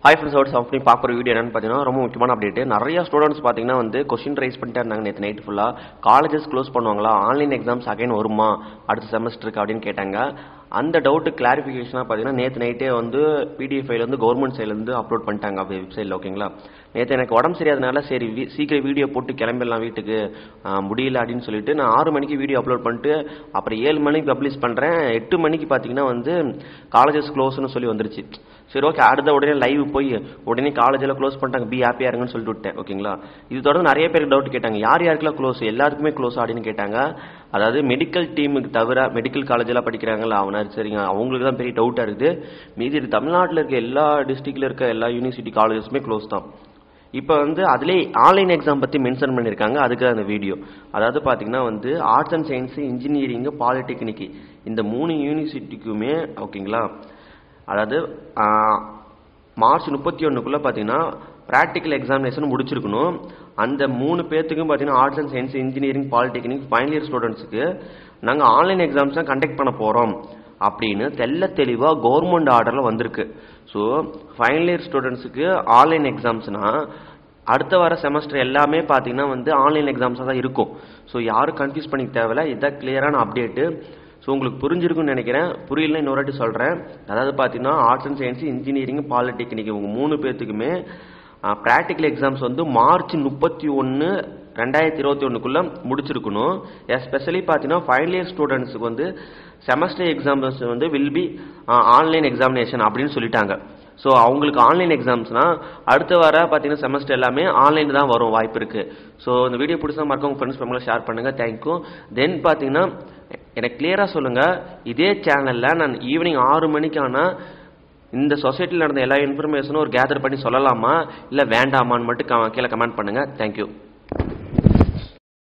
hi friends out of பண்ணி பார்க்குற video என்னன்னு பார்த்தீங்கன்னா ரொம்ப முக்கியமான அப்டேட் நிறைய ஸ்டூடெண்ட்ஸ் பார்த்தீங்கன்னா வந்து கொஸ்டின் ரைஸ் பண்ணிட்டே இருந்தாங்க நேற்று நைட் ஃபுல்லாக காலேஜஸ் க்ளோஸ் பண்ணுவாங்களா ஆன்லைன் எக்ஸாம்ஸ் அகைன் வருமா அடுத்த செமஸ்டருக்கு அப்படின்னு கேட்டாங்க அந்த டவுட்டு கிளாரிஃபிகேஷனாக பார்த்தீங்கன்னா நேற்று நைட்டே வந்து பிடிஎஃப் ஃபைல் வந்து கவர்மெண்ட் சைட்லேருந்து அப்லோட் பண்ணிட்டாங்க வெப்சைட்டில் ஓகேங்களா நேற்று எனக்கு உடம்பு சரியாதனால சரி வி- சீக்கிரம் வீடியோ போட்டு கிளம்பிடலாம் வீட்டுக்கு ஆ, முடியல அப்படின்னு சொல்லிட்டு நான் ஆறு மணிக்கு வீடியோ அப்லோட் பண்ணிட்டு அப்புறம் ஏழு மணிக்கு பப்ளிஷ் பண்ணுறேன் எட்டு மணிக்கு பார்த்தீங்கன்னா வந்து காலேஜஸ் க்ளோஸ்னு சொல்லி வந்துருச்சு சரி ஓகே அடுத்த உடனே லைவ் போய் உடனே காலேஜில் க்ளோஸ் பண்ணிட்டாங்க பி ஹாப்பியாக இருங்கன்னு சொல்லிட்டு விட்டேன் ஓகேங்களா இது தொடர்ந்து நிறைய பேருக்கு டவுட் கேட்டாங்க யார் யாருக்கெல்லாம் க்ளோஸ் எல்லாருக்குமே க்ளோஸ் அப்படின்னு கேட்டாங்க அதாவது மெடிக்கல் டீமுக்கு தவிர மெடிக்கல் காலேஜெல்லாம் படிக்கிறாங்களா அவனா சரிங்க அவங்களுக்கு தான் பெரிய டவுட்டாக இருக்குது மீதி இது தமிழ்நாட்டில் இருக்க எல்லா டிஸ்ட்ரிக்டில் இருக்க எல்லா யூனிவர்சிட்டி காலேஜஸுமே க்ளோஸ் தான் இப்போ வந்து அதிலே ஆன்லைன் எக்ஸாம் பற்றி மென்ஷன் பண்ணியிருக்காங்க அதுக்கு அந்த வீடியோ அதாவது பார்த்தீங்கன்னா வந்து arts and science engineering polytechnic இந்த மூணு யூனிவர்சிட்டிக்குமே ஓகேங்களா அதாவது ஆ, மார்ச் முப்பத்தி ஒன்றுக்குள்ளே பார்த்தீங்கன்னா ப்ராக்டிக்கல் எக்ஸாமினேஷன் முடிச்சிருக்கணும் அந்த மூணு பேர்த்துக்கும் பார்த்தீங்கன்னா arts and science engineering polytechnic final year ஸ்டூடெண்ட்ஸுக்கு நாங்கள் ஆன்லைன் எக்ஸாம்ஸ் தான் கண்டக்ட் பண்ண போகிறோம் அப்படின்னு தெள்ள தெளிவாக கவர்மெண்ட் ஆர்டரில் வந்திருக்கு ஸோ ஃபைனல் இயர் ஸ்டூடெண்ட்ஸுக்கு ஆன்லைன் எக்ஸாம்ஸ்னா அடுத்த வர செமஸ்டர் எல்லாமே பார்த்தீங்கன்னா வந்து ஆன்லைன் எக்ஸாம்ஸாக தான் இருக்கும் ஸோ யாரும் கன்ஃபியூஸ் பண்ணிக்க தேவையில்ல இதான் கிளியரான அப்டேட்டு ஸோ உங்களுக்கு புரிஞ்சிருக்கும்னு நினைக்கிறேன் புரியல இன்னொரு வாட்டி சொல்கிறேன் அதாவது பார்த்தீங்கன்னா arts and science engineering polytechnic இவங்க மூணு பேர்த்துக்குமே ப்ராக்டிக்கல் எக்ஸாம்ஸ் வந்து மார்ச் முப்பத்தி ஒன்று ரெண்டாயிரத்தி இருபத்தி ஒன்றுக்குள்ளே முடிச்சிருக்கணும் எஸ்பெஷலி பார்த்தீங்கன்னா ஃபைனல் இயர் ஸ்டூடெண்ட்ஸுக்கு வந்து செமஸ்டர் எக்ஸாம்ஸ் வந்து வில் பி ஆன்லைன் எக்ஸாமினேஷன் அப்படின்னு சொல்லிட்டாங்க ஸோ அவங்களுக்கு ஆன்லைன் எக்ஸாம்ஸ்னா அடுத்த வர பார்த்தீங்கன்னா செமஸ்டர் எல்லாமே ஆன்லைன் தான் வரும் வாய்ப்பு இருக்குது ஸோ இந்த வீடியோ பிடிச்சா மறக்க உங்கள் ஃப்ரெண்ட்ஸ் ஃபேமிலியில் ஷேர் பண்ணுங்கள் தேங்க்யூ தென் பார்த்தீங்கன்னா எனக்கு கிளியராக சொல்லுங்கள் இதே சேனலில் நான் ஈவினிங் ஆறு மணிக்கான இந்த சொசைட்டியில் நடந்த எல்லா இன்ஃபர்மேஷனும் ஒரு கேதர் பண்ணி சொல்லலாமா இல்லை வேண்டாமான்னு மட்டும் க- கீழே கமெண்ட் பண்ணுங்கள் தேங்க்யூ